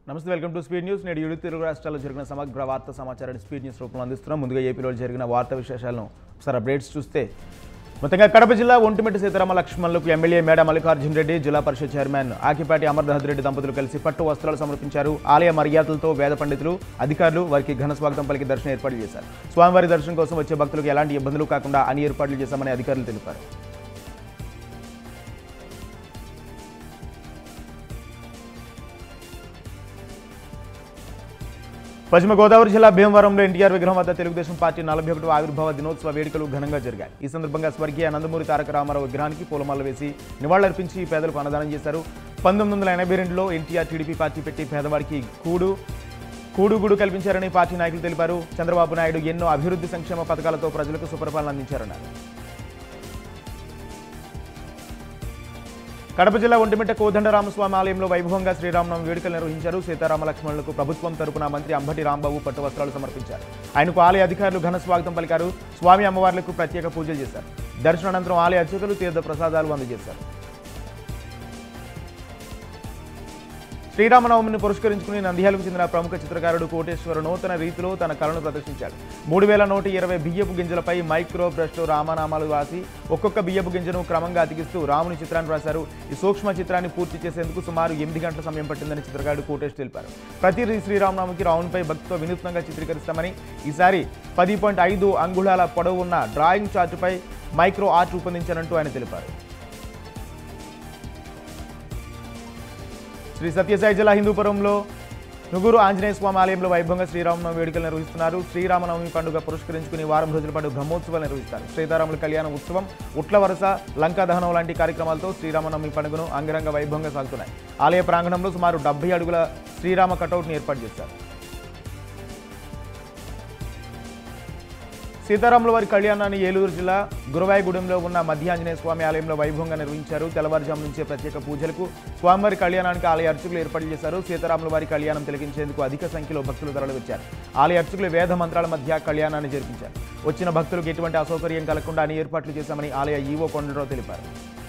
నమస్తే welcome to speed news నేడు ఇరు తెలుగు రాష్ట్రాల్లో జరిగిన సమగ్ర వార్తా సమాచారాన్ని స్పీడ్ న్యూస్ రూపంలో అందిస్తున్నాం ముందుగా ఏపీలో జరిగిన వార్తా విశేషాలను ఒకసారి అప్డేట్స్ చూస్తే మొత్తంగా కడప జిల్లా ఒంటిమిట్ట సీతారామ లక్ష్మణులకు ఎమ్మెల్యే మేడ మల్లికార్జున రెడ్డి జిల్లా పరిషత్ చైర్మన్ ఆకిపాటి అమర్దహద్ రెడ్డి దంపతులు కలిసి పట్టు వస్త్రాలు సమర్పించారు ఆలయ మర్యాదలతో వేద పండితులు అధికారులు వారికి ఘన స్వాగతం పలికి దర్శనం ఏర్పాట్లు చేశారు స్వామివారి దర్శనం కోసం వచ్చే భక్తులకు ఎలాంటి ఇబ్బందులు కాకుండా అన్ని ఏర్పాట్లు చేశామని అధికారులు తెలిపారు పశ్చిమ గోదావరి జిల్లా భీమవరంలో ఎన్టీఆర్ విగ్రహం వద్ద తెలుగుదేశం పార్టీ నలభై ఒకటో ఆవిర్భావ దినోత్సవ వేడుకలు ఘనంగా జరిగాయి ఈ సందర్భంగా స్వర్గీయ నందమూరి తారక రామారావు విగ్రహానికి పూలమాల వేసి నివాళులర్పించి పేదలకు అన్నదానం చేశారు పంతొమ్మిది వందల ఎనభై రెండులో ఎన్టీఆర్ టీడీపీ పార్టీ పెట్టి పేదవారికి కూడు కూడుగుడు కల్పించారని పార్టీ నాయకులు తెలిపారు చంద్రబాబు నాయుడు ఎన్నో అభివృద్ధి సంక్షేమ పథకాలతో ప్రజలకు సుపరిపాలన అందించారన్నారు కడప జిల్లా ఒంటిమిట్ట కోదండరామస్వామి ఆలయంలో వైభవంగా శ్రీరామనవమి వేడుకలు నిర్వహించారు సీతారామ లక్ష్మణులకు ప్రభుత్వం తరపున మంత్రి అంబటి రాంబాబు పట్టు వస్త్రాలు సమర్పించారు ఆయనకు ఆలయ అధికారులు ఘన స్వాగతం పలికారు స్వామి అమ్మవార్లకు ప్రత్యేక పూజలు చేశారు దర్శనానంతరం ఆలయ అర్చకులు తీర్థ ప్రసాదాలు అందజేశారు శ్రీరామనవమిని పురస్కరించుకుని నంద్యాలకు చెందిన ప్రముఖ చిత్రకారుడు కోటేశ్వర నూతన రీతిలో తన కళను ప్రదర్శించాడు మూడు వేల నూట ఇరవై బియ్యపు గింజలపై మైక్రో బ్రష్తో రామనామాలు రాసి ఒక్కొక్క బియ్యపు గింజను క్రమంగా అతికిస్తూ రాముని చిత్రాన్ని రాశారు ఈ సూక్ష్మ చిత్రాన్ని పూర్తి చేసేందుకు సుమారు ఎనిమిది గంటల సమయం పట్టిందని చిత్రకారుడు కోటేష్ తెలిపారు ప్రతి శ్రీరామనవమికి రామునిపై భక్తితో వినూత్నంగా చిత్రీకరిస్తామని ఈసారి పది పాయింట్ ఐదు అంగుళాల పొడవు ఉన్న డ్రాయింగ్ చార్టుపై మైక్రో ఆర్ట్ రూపొందించారంటూ ఆయన తెలిపారు శ్రీ సత్యసాయి జిల్లా హిందూపురంలో నుగురు ఆంజనేయ స్వామి ఆలయంలో వైభవంగా శ్రీరామనవమి వేడుకలు నిర్వహిస్తున్నారు శ్రీరామనవమి పండుగ పురస్కరించుకుని వారం రోజుల పాటు బ్రహ్మోత్సవాలు నిర్వహిస్తారు సీతారాముల కళ్యాణ ఉత్సవం ఉట్ల వరస లంకా దహనం లాంటి కార్యక్రమాలతో శ్రీరామనవమి పండుగను అంగరంగ వైభవంగా సాగుతున్నాయి ఆలయ ప్రాంగణంలో సుమారు డెబ్బై అడుగుల శ్రీరామ కటౌట్ని ఏర్పాటు చేశారు సీతారాముల వారి కళ్యాణాన్ని ఏలూరు జిల్లా గురవాయగూడెంలో ఉన్న మధ్యాంజనేయ స్వామి ఆలయంలో వైభవంగా నిర్వహించారు తెల్లవారుజాము నుంచే ప్రత్యేక పూజలకు స్వామివారి కళ్యాణానికి ఆలయ అర్చకులు ఏర్పాటు చేశారు సీతారాముల వారి కళ్యాణం తిలకించేందుకు అధిక సంఖ్యలో భక్తులు తరలివచ్చారు ఆలయ అర్చకులు వేద మంత్రాల మధ్య కళ్యాణాన్ని జరిపించారు వచ్చిన భక్తులకు ఎటువంటి అసౌకర్యం కలగకుండా అన్ని ఏర్పాట్లు చేశామని ఆలయ ఈవో కొండరావు తెలిపారు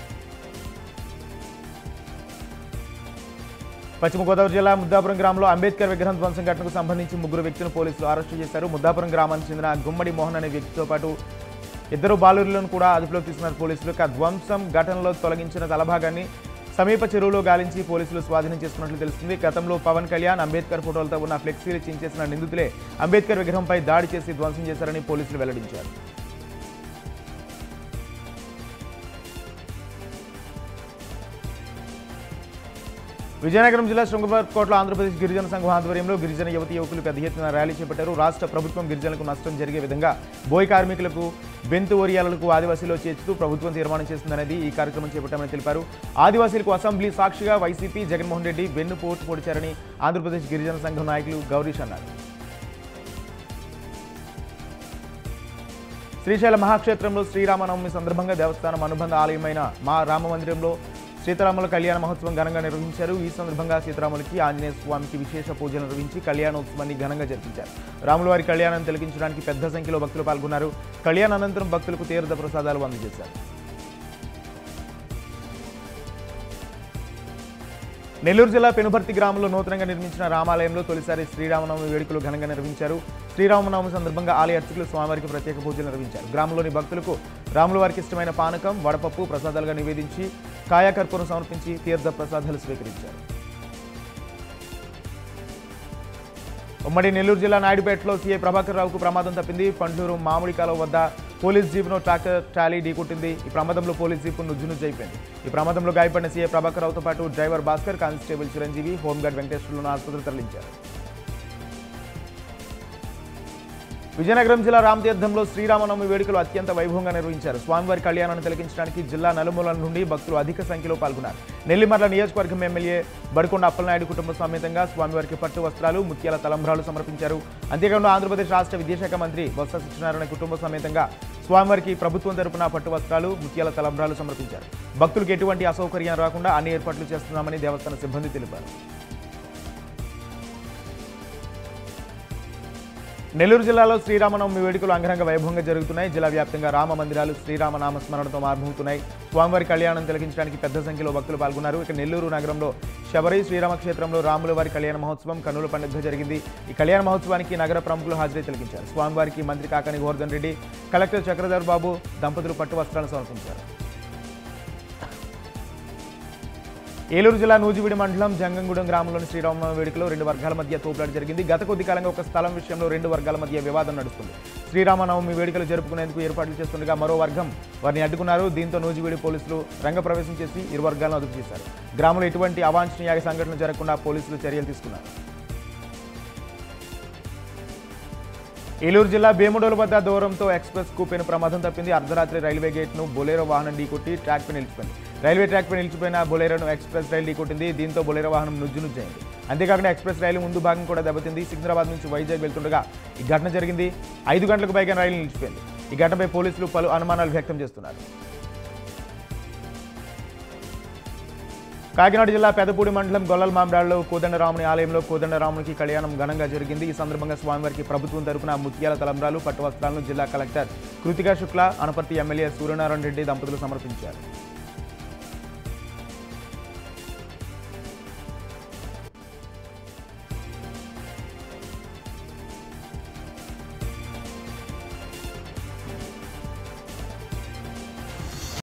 పశ్చిమ గోదావరి జిల్లా ముద్దాపురం గ్రామంలో అంబేద్కర్ విగ్రహం ధ్వంసం ఘటనకు సంబంధించి ముగ్గురు వ్యక్తులను పోలీసులు అరెస్టు చేశారు ముద్దాపురం గ్రామానికి చెందిన గుమ్మడి మోహన్ అనే వ్యక్తితో పాటు ఇద్దరు బాలురులను కూడా అదుపులోకి తీసుకున్నారు పోలీసులు ఇక ధ్వంసం ఘటనలో తొలగించిన తలభాగాన్ని సమీప చెరువులో గాలించి పోలీసులు స్వాధీనం చేసుకున్నట్లు తెలుస్తుంది గతంలో పవన్ కళ్యాణ్ అంబేద్కర్ ఫోటోలతో ఉన్న ఫ్లెక్సీలు చించేసిన నిందితులే అంబేద్కర్ విగ్రహంపై దాడి చేసి ధ్వంసం చేశారని పోలీసులు వెల్లడించారు విజయనగరం జిల్లా శృంగవరకోటలో ఆంధ్రప్రదేశ్ గిరిజన సంఘం ఆధ్వర్యంలో గిరిజన యువతి యువకులు పెద్ద ఎత్తున ర్యాలీ చేపట్టారు రాష్ట్ర ప్రభుత్వం గిరిజనులకు నష్టం జరిగే విధంగా బోయ్ కార్మికులకు బెంతు ఒరియాలకు ఆదివాసీలో చేర్చుతూ ప్రభుత్వం తీర్మానం చేస్తుందనేది ఈ కార్యక్రమం చేపట్టామని తెలిపారు ఆదివాసీలకు అసెంబ్లీ సాక్షిగా వైసీపీ జగన్మోహన్ రెడ్డి వెన్ను పోటు పొడిచారని ఆంధ్రప్రదేశ్ గిరిజన సంఘం నాయకులు గౌరీష్ అన్నారు శ్రీశైల మహాక్షేత్రంలో శ్రీరామనవమి సందర్భంగా దేవస్థానం అనుబంధ ఆలయమైన మా రామ మందిరంలో సీతారాముల కళ్యాణ మహోత్సవం ఘనంగా నిర్వహించారు ఈ సందర్భంగా సీతారాములకి ఆంజనేయ స్వామికి విశేష పూజలు నిర్వహించి కళ్యాణోత్సవాన్ని ఘనంగా జరిపించారు రాముల వారి కళ్యాణం తిలకించడానికి పెద్ద సంఖ్యలో భక్తులు పాల్గొన్నారు కళ్యాణ అనంతరం భక్తులకు తీర్థ ప్రసాదాలు అందజేశారు నెల్లూరు జిల్లా పెనుభర్తి గ్రామంలో నూతనంగా నిర్మించిన రామాలయంలో తొలిసారి శ్రీరామనవమి వేడుకలు ఘనంగా నిర్వహించారు శ్రీరామనవమి సందర్భంగా ఆలయ అర్చకులు స్వామివారికి ప్రత్యేక పూజలు నిర్వహించారు గ్రామంలోని భక్తులకు రాముల వారికి ఇష్టమైన పానకం వడపప్పు ప్రసాదాలుగా నివేదించి కాయాకర్పూరం సమర్పించి తీర్థ ప్రసాదాలు స్వీకరించారు ఉమ్మడి నెల్లూరు జిల్లా నాయుడుపేటలో సీఐ ప్రభాకర్ రావుకు ప్రమాదం తప్పింది పండ్లూరు మామిడి కాలువ వద్ద పోలీస్ జీప్ను ట్రాక్టర్ ట్రాలీ ఢీకొట్టింది ఈ ప్రమాదంలో పోలీస్ జీపు నుజ్జునుజ్జు అయిపోయింది ఈ ప్రమాదంలో గాయపడిన సీఐ ప్రభాకర్ రావుతో పాటు driver Bhaskar constable Chiranjeevi home guard వెంకటేశ్వర్లను ఆసుపత్రి తరలించారు విజయనగరం జిల్లా రామతీర్థంలో శ్రీరామనవమి వేడుకలు అత్యంత వైభవంగా నిర్వహించారు స్వామివారి కళ్యాణాన్ని తిలకించడానికి జిల్లా నలుమూలల నుండి భక్తులు అధిక సంఖ్యలో పాల్గొన్నారు నెల్లిమర్ల నియోజకవర్గం ఎమ్మెల్యే బడికొండ అప్పలనాయుడు కుటుంబ సమేతంగా స్వామివారికి పట్టు వస్త్రాలు ముత్యాల తలంబ్రాలు సమర్పించారు అంతేకాకుండా ఆంధ్రప్రదేశ్ రాష్ట్ర విద్యాశాఖ మంత్రి బొత్స సత్యనారాయణ కుటుంబ సమేతంగా స్వామివారికి ప్రభుత్వం తరపున పట్టు వస్త్రాలు ముత్యాల తలంబ్రాలు సమర్పించారు భక్తులకు ఎటువంటి అసౌకర్యం రాకుండా అన్ని ఏర్పాట్లు చేస్తున్నామని దేవస్థాన సిబ్బంది తెలిపారు నెల్లూరు జిల్లాలో శ్రీరామనవమి వేడుకలు అంగరంగ వైభవంగా జరుగుతున్నాయి జిల్లా వ్యాప్తంగా రామ మందిరాలు శ్రీరామ నామస్మరణతో మార్మవుతున్నాయి స్వామివారి కళ్యాణం తిలకించడానికి పెద్ద సంఖ్యలో భక్తులు పాల్గొన్నారు ఇక నెల్లూరు నగరంలో శబరి శ్రీరామ క్షేత్రంలో రాముల వారి కళ్యాణ మహోత్సవం కన్నుల పండుగ జరిగింది ఈ కళ్యాణ మహోత్సవానికి నగర ప్రముఖులు హాజరై తిలకించారు స్వామివారికి మంత్రి కాకాని గోవర్ధన్ రెడ్డి కలెక్టర్ చక్రధర్ బాబు దంపతులు పట్టు వస్త్రాలను సమర్పించారు ఏలూరు జిల్లా నూజివీడి మండలం జంగంగూడెం గ్రామంలోని శ్రీరామ వేడుకలో రెండు వర్గాల మధ్య తోపులాట జరిగింది గత కొద్ది కాలంగా ఒక స్థలం విషయంలో రెండు వర్గాల మధ్య వివాదం నడుస్తుంది శ్రీరామనవమి వేడుకలు జరుపుకునేందుకు ఏర్పాట్లు చేస్తుండగా మరో వర్గం వారిని అడ్డుకున్నారు దీంతో నూజివీడి పోలీసులు రంగప్రవేశం చేసి ఇరు వర్గాలను అదుపు చేశారు గ్రామంలో ఎటువంటి అవాంఛనీయ సంఘటనలు జరగకుండా పోలీసులు చర్యలు తీసుకున్నారు ఏలూరు జిల్లా భీముడోలు వద్ద దూరంతో ఎక్స్ప్రెస్ కూపెన్ ప్రమాదం తప్పింది అర్ధరాత్రి రైల్వే గేట్ను బొలేరో వాహనం ఢీకొట్టి ట్రాక్పై నిలిచిపోయింది రైల్వే ట్రాక్పై నిలిచిపోయిన బొలేరోను ఎక్స్ప్రెస్ రైలు ఢీకొట్టింది దీంతో బొలేరో వాహనం నుజ్జు నుజ్జైంది అంతేకాకుండా ఎక్స్ప్రెస్ రైలు ముందు భాగం కూడా దెబ్బతింది సికింద్రాబాద్ నుంచి వైజాగ్ వెళ్తుండగా ఈ ఘటన జరిగింది ఐదు గంటలకు పైగా రైలు నిలిచిపోయింది ఈ ఘటనపై పోలీసులు పలు అనుమానాలు వ్యక్తం చేస్తున్నారు కాకినాడ జిల్లా పెదపూడి మండలం గొల్లల మామిడాడులో కోదండరాముని ఆలయంలో కోదండరామునికి కళ్యాణం ఘనంగా జరిగింది ఈ సందర్భంగా స్వామివారికి ప్రభుత్వం తరపున ముత్యాల తలంబ్రాలు పట్టు వస్త్రాలను జిల్లా కలెక్టర్ కృతికా శుక్ల అనపర్తి ఎమ్మెల్యే సూర్యనారాయణ రెడ్డి దంపతులు సమర్పించారు